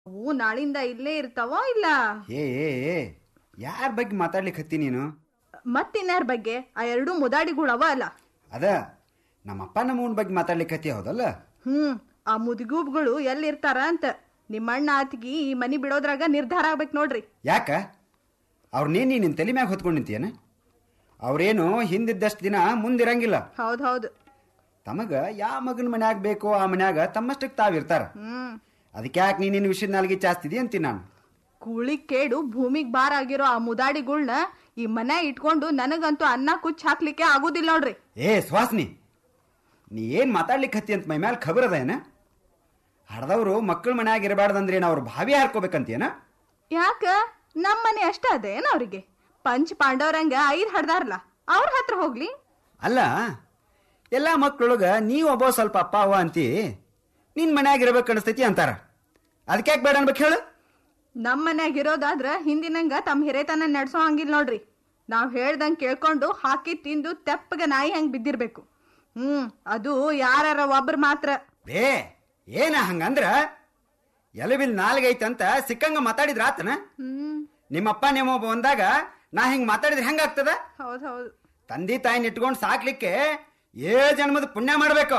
ಅವು ನಾಳಿಂದ ಇಲ್ಲೇ ಇರ್ತಾವೋ ಇಲ್ಲ ಏ ಏ ಏ ಯಾರ ಬಗ್ಗೆ ಮಾತಾಡ್ಲಿಕ್ಕೆ ಹತ್ತಿ ನೀನು ಮತ್ತಿನ್ಯಾರ ಬಗ್ಗೆ ಆ ಎರಡು ಮುದಾಡಿಗಳವ ಅಲ್ಲ ಅದ ನಮ್ಮಪ್ಪ ನಮ್ಮವನ ಬಗ್ಗೆ ಮಾತಾಡ್ಲಿಕ್ಕೆ ಹತ್ತಿ ಹೌದಲ್ಲ ಹ್ಮ್ ಆ ಮುದುಗೂಬ್ಗಳು ಎಲ್ಲಿರ್ತಾರ ಅಂತ ನಿಮ್ಮಣ್ಣ ಆತಿಗಿ ಈ ಮನಿ ಬಿಡೋದ್ರಾಗ ನಿರ್ಧಾರ ಆಗ್ಬೇಕು ನೋಡ್ರಿ ಯಾಕ ಅವ್ರನ್ನೇನು ನಿನ್ನ ತಲೆ ಮ್ಯಾಗ ಹೊತ್ಕೊಂಡು ನಿಂತೀಯನ ಅವ್ರೇನು ಹಿಂದಿದ್ದಷ್ಟು ದಿನ ಮುಂದಿರಂಗಿಲ್ಲ ಹೌದ್ ಹೌದು ತಮಗ ಯಾವ ಮಗನ ಮನ್ಯಾಗ ಬೇಕೋ ಆ ಮನ್ಯಾಗ ತಮ್ಮಷ್ಟಕ್ಕೆ ತಾವಿರ್ತಾರ ಹ್ಮ್ ಅದಕ್ಕೆ ಯಾಕೆ ನೀನು ನಿನ್ನ ವಿಷಯದ ನಾಲ್ಗೆ ಚಾಸ್ತಿದಿ ಅಂತೀನಿ ನಾನು ಕೂಳಿ ಕೇಡು ಭೂಮಿಗ್ ಬಾರ್ ಆಗಿರೋ ಆ ಮುದಾಡಿಗಳ್ನ ಈ ಮನೆ ಇಟ್ಕೊಂಡು ನನಗಂತೂ ಅನ್ನ ಕುಚ್ಚ ಹಾಕ್ಲಿಕ್ಕೆ ಆಗುದಿಲ್ಲ ನೋಡ್ರಿ ಏ ಸುಹಾಸ್ನಿ ನೀ ಏನು ಮಾತಾಡ್ಲಿಕ್ಕೆ ಹತ್ತಿ ಅಂತ ಮೈ ಮ್ಯಾಲ ಖಬರ್ ಅದ ಏನ ಹಡ್ದವ್ರು ಮಕ್ಕಳ ಮನ್ಯಾಗ ಇರಬಾರ್ದಂದ್ರೆ ಏನು ಅವ್ರು ಭಾವಿ ಹಾರ್ಕೋಬೇಕಂತೇನ ಯಾಕ ನಮ್ಮನೆ ಅಷ್ಟ ಅದೇನ ಅವ್ರಿಗೆ ಪಂಚ್ ಪಾಂಡವರಂಗ ಐದ್ ಹಡ್ದಾರಲ್ಲ ಅವ್ರ ಹತ್ರ ಹೋಗ್ಲಿ ಅಲ್ಲ ಎಲ್ಲ ಮಕ್ಕಳೊಳಗ ನೀವು ಒಬ್ಬ ಸ್ವಲ್ಪ ಅಪ್ಪ ಅವ್ವ ಅಂತಿ ನಿನ್ ಮನ್ಯಾಗ ಇರ್ಬೇಕು ಅನಿಸ್ತೈತಿ ಅಂತಾರ ಅದಕ್ಕೆ ಯಾಕೆ ಬೇಡ ಅನ್ಬೇಕು ಹೇಳು ನಮ್ ಮನ್ಯಾಗ ಇರೋದಾದ್ರ ಹಿಂದಿನಂಗ ತಮ್ಮ ಹಿರೇತನ ನಡ್ಸೋ ಹಂಗಿಲ್ಲ ನೋಡ್ರಿ ನಾವ್ ಹೇಳ್ದಂಗ್ ಕೇಳ್ಕೊಂಡು ಹಾಕಿ ತಿಂದು ತೆಪ್ಪಗೆ ನಾಯಿ ಹಂಗ್ ಬಿದ್ದಿರ್ಬೇಕು ಹ್ಮ್ ಅದು ಯಾರ ಒಬ್ರು ಮಾತ್ರ ಬೇ ಏನ ಹಂಗಂದ್ರ ಎಲಬಿಲ್ ನಾಲ್ಗೈತಂತ ಸಿಕ್ಕಂಗ ಮಾತಾಡಿದ್ರ ಆತನ ಹ್ಮ್ ನಿಮ್ಮಪ್ಪ ನಿಮ್ಮ ಬಂದಾಗ ನಾ ಹಿಂಗ್ ಮಾತಾಡಿದ್ರೆ ಹೆಂಗಾಗ್ತದ ಹೌದ್ ಹೌದು ತಂದೆ ತಾಯಿನ ಇಟ್ಕೊಂಡು ಸಾಕ್ಲಿಕ್ಕೆ ಏ ಜನ್ಮದ ಪುಣ್ಯ ಮಾಡ್ಬೇಕು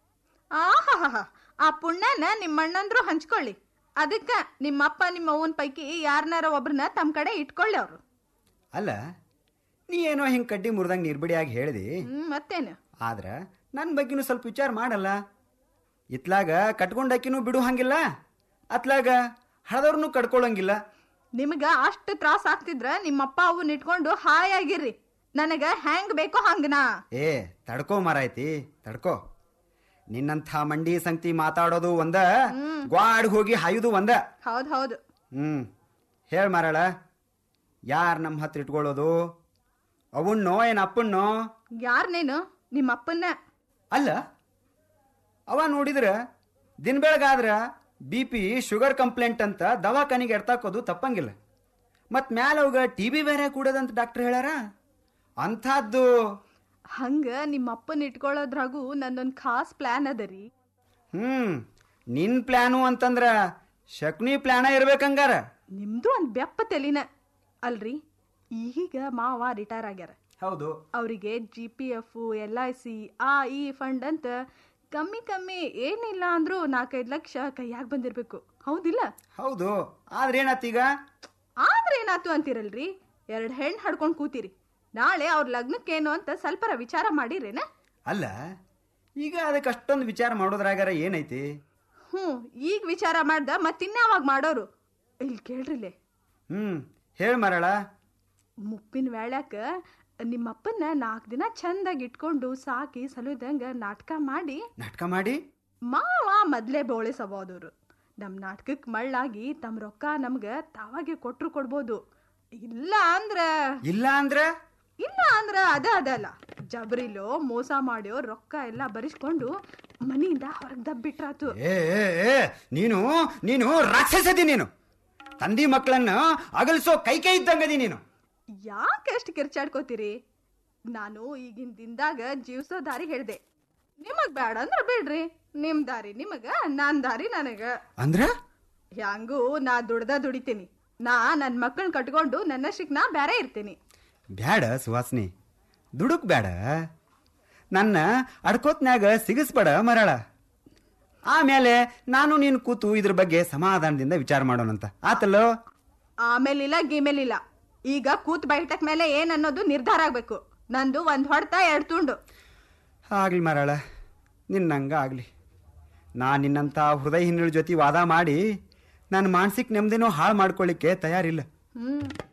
ಆಹಾಹಾ ಆ ಪುಣ್ಯನ ನಿಮ್ಮಣ್ಣಂದ್ರು ಹಂಚ್ಕೊಳ್ಳಿ ಅದಕ್ಕ ನಿಮ್ಮಪ್ಪ ನಿಮ್ಮ ಅವ್ವನ್ ಪೈಕಿ ಯಾರನ್ನಾರ ಒಬ್ರನ್ನ ತಮ್ಮ ಕಡೆ ಇಟ್ಕೊಳ್ಳಿ ಅವ್ರು ಅಲ್ಲ ನೀ ಏನೋ ಹಿಂಗ್ ಕಡ್ಡಿ ಮುರಿದಂಗ್ ನಿರ್ಬಿಡಿಯಾಗಿ ಹೇಳಿದಿ ಹ್ಮ್ ಮತ್ತೇನು ಆದ್ರ ನನ್ನ ಬಗ್ಗೆನೂ ಸ್ವಲ್ಪ ವಿಚಾರ ಮಾಡಲ್ಲ ಇತ್ಲಾಗ ಕಟ್ಕೊಂಡಾಕಿನೂ ಬಿಡು ಹಂಗಿಲ್ಲ ಅತ್ಲಾಗ ಹಳದವ್ರನ್ನೂ ಕಡ್ಕೊಳ್ಳಂಗಿಲ್ಲ ನಿಮ್ಗ ಅಷ್ಟು ತ್ರಾಸ ಆಗ್ತಿದ್ರ ನಿಮ್ಮಪ್ಪ ಅವನ್ ಇಟ್ಕೊಂಡು ಹಾಯಾಗಿರ್ರಿ ನನಗ ಹೆಂಗ್ ಬೇಕೋ ಹಂಗನಾ ಏ ತಡ್ಕೋ ಮಾರಾಯ್ತಿ ತಡ್ಕೋ ನಿನ್ನಂಥ ಮಂಡಿ ಸಂಗತಿ ಮಾತಾಡೋದು ಒಂದ ಗ್ವಾಡ್ ಹೋಗಿ ಹಾಯುದು ಒಂದ ಹೌದ್ ಹೌದು ಹ್ಮ್ ಹೇಳ್ ಮಾರಾಳ ಯಾರ್ ನಮ್ಮ ಹತ್ರ ಇಟ್ಕೊಳ್ಳೋದು ಅವಣ್ಣೋ ಏನ್ ಅಪ್ಪಣ್ಣೋ ಯಾರ್ ನೀನು ನಿಮ್ಮಪ್ಪನ್ನ ಅಲ್ಲ ಅವ ನೋಡಿದ್ರ ದಿನ ಬೆಳಗಾದ್ರ ಬಿ ಪಿ ಶುಗರ್ ಕಂಪ್ಲೇಂಟ್ ಅಂತ ದವಾಖಾನಿಗೆ ಎಡ್ತಾಕೋದು ತಪ್ಪಂಗಿಲ್ಲ ಮತ್ ಮ್ಯಾಲ ಅವಾಗ ಟಿ ಬಿ ಬೇರೆ ಕೂಡದಂತ ಡಾಕ್ಟರ್ ಹೇಳ್ಯಾರ ಅಂಥದ್ದು ಹಂಗ ನಿಮ್ಮಪ್ಪನ್ ಇಟ್ಕೊಳ್ಳೋದ್ರಾಗೂ ನಂದೊಂದ್ ಖಾಸ್ ಪ್ಲಾನ್ ಅದ ರೀ ಹ್ಮ್ ನಿನ್ ಪ್ಲಾನು ಅಂತಂದ್ರ ಶಕ್ನಿ ಪ್ಲಾನ ಇರ್ಬೇಕಂಗಾರ ನಿಮ್ದು ಒಂದ್ ಬೆಪ್ಪ ತೆಲಿನ ಅಲ್ರಿ ಈಗ ಮಾವ ರಿಟೈರ್ ಆಗ್ಯಾರ ಹೌದು ಅವರಿಗೆ G P F L I C ಆ ಈ ಫಂಡ್ ಅಂತ ಕಮ್ಮಿ ಕಮ್ಮಿ ಏನಿಲ್ಲ ಅಂದ್ರೂ ನಾಲ್ಕೈದು ಲಕ್ಷ ಕೈಯಾಗ ಬಂದಿರ್ಬೇಕು ಹೌದಿಲ್ಲ ಹೌದು ಆದ್ರೆ ಏನಾತೀಗ ಆದ್ರೆ ಏನಾತು ಅಂತೀರಲ್ರಿ ಎರಡ್ ಹೆಣ್ ಹಡ್ಕೊಂಡ್ ಕೂತೀರಿ ನಾಳೆ ಅವ್ರ ಲಗ್ನಕ್ಕೇನು ಅಂತ ಸ್ವಲ್ಪರ ವಿಚಾರ ಮಾಡಿರೇನ ಅಲ್ಲ ಈಗ ಅದಕ್ಕೆ ಅಷ್ಟೊಂದು ವಿಚಾರ ಮಾಡೋದ್ರಾಗಾರ ಏನೈತಿ ಹ್ಞೂ ಈಗ ವಿಚಾರ ಮಾಡ್ದ ಮತ್ತಿನ್ಯಾವಾಗ ಮಾಡೋರು ಇಲ್ಲಿ ಕೇಳ್ರಿಲೆ ಹ್ಮ್ ಹೇಳ್ ಮರಳ ಮುಪ್ಪಿನ ವೇಳ್ಯಾಕ ನಿಮ್ಮಪ್ಪನ ನಾಲ್ಕು ದಿನ ಚಂದಾಗಿ ಇಟ್ಕೊಂಡು ಸಾಕಿ ಸಲುದಂಗ ನಾಟಕ ಮಾಡಿ ನಾಟಕ ಮಾಡಿ ಮಾವ ಮೊದ್ಲೇ ಬೋಳೆ ಸವಾದವ್ರು ನಮ್ ನಾಟಕಕ್ಕೆ ಮಳ್ಳಾಗಿ ತಮ್ಮ ರೊಕ್ಕ ನಮ್ಗ ತಾವಾಗೆ ಕೊಟ್ರು ಕೊಡ್ಬೋದು ಇಲ್ಲ ಅಂದ್ರ ಇಲ್ಲ ಅಂದ್ರ ಇಲ್ಲ ಅಂದ್ರ ಅದ ಅದಲ್ಲ ಜಬರಿಲೋ ಮೋಸ ಮಾಡ್ಯೋ ರೊಕ್ಕ ಎಲ್ಲ ಬರಿಸ್ಕೊಂಡು ಮನಿಯಿಂದ ಹೊರಗ್ ದಬ್ಬಿಟ್ರಾತು ಏ ಏ, ಏ, ನೀನು ನೀನು ರಾಕ್ಷಸದಿ ನೀನು ತಂದಿ ಮಕ್ಕಳನ್ನ ಅಗಲ್ಸೋ ಕೈ ಕೈ ಇದ್ದಂಗದಿ ನೀನು ಯಾಕೆ ಅಷ್ಟು ಕಿರ್ಚಾಡ್ಕೋತೀರಿ ನಾನು ಈಗಿನ ದಿನದಾಗ ಜೀವ್ಸೋ ದಾರಿ ಹೇಳ್ದೆ ನಿಮಗ್ ಬೇಡ ಅಂದ್ರ ಬಿಡ್ರಿ ನಿಮ್ ದಾರಿ ನಿಮಗ ನಾನ್ ದಾರಿ ನನಗ ಅಂದ್ರ ಹ್ಯಾಂಗೂ ನಾ ದುಡ್ದ ದುಡಿತೀನಿ ನಾ ನನ್ ಮಕ್ಕಳನ್ನ ಕಟ್ಕೊಂಡು ನನ್ನಷ್ಟಕ್ ನಾ ಬ್ಯಾರೆ ಇರ್ತೀನಿ ಬ್ಯಾಡ ಸುವಾಸನಿ ದುಡುಕ್ ಬ್ಯಾಡ ನನ್ನ ಅಡ್ಕೋತ್ನ್ಯಾಗ ಸಿಗಿಸ್ಬೇಡ ಮರಳ ಆಮೇಲೆ ನಾನು ನೀನು ಕೂತು ಇದ್ರ ಬಗ್ಗೆ ಸಮಾಧಾನದಿಂದ ವಿಚಾರ ಮಾಡೋಣಂತ ಆತಲ್ಲೋ ಆಮೇಲಿಲ್ಲ ಗೀಮೇಲಿಲ್ಲ ಈಗ ಕೂತ್ ಬೈಟಕ್ ಮೇಲೆ ಏನ್ ಅನ್ನೋದು ನಿರ್ಧಾರ ಆಗ್ಬೇಕು ನಂದು ಒಂದ್ ಹೊಡ್ತ ಎರಡ್ ತುಂಡು ಆಗ್ಲಿ ಮರಳ ನಿನ್ನಂಗ ಆಗ್ಲಿ ನಾ ನಿನ್ನಂಥ ಹೃದಯ ಹಿನ್ನೆಲೆ ಜೊತೆ ವಾದ ಮಾಡಿ ನನ್ನ ಮಾನಸಿಕ ನೆಮ್ಮದಿನೂ ಹಾಳು ಮಾಡ್ಕೊಳ್ಳಿಕ್ಕೆ ತಯಾರಿಲ್ಲ ಹ್ಮ್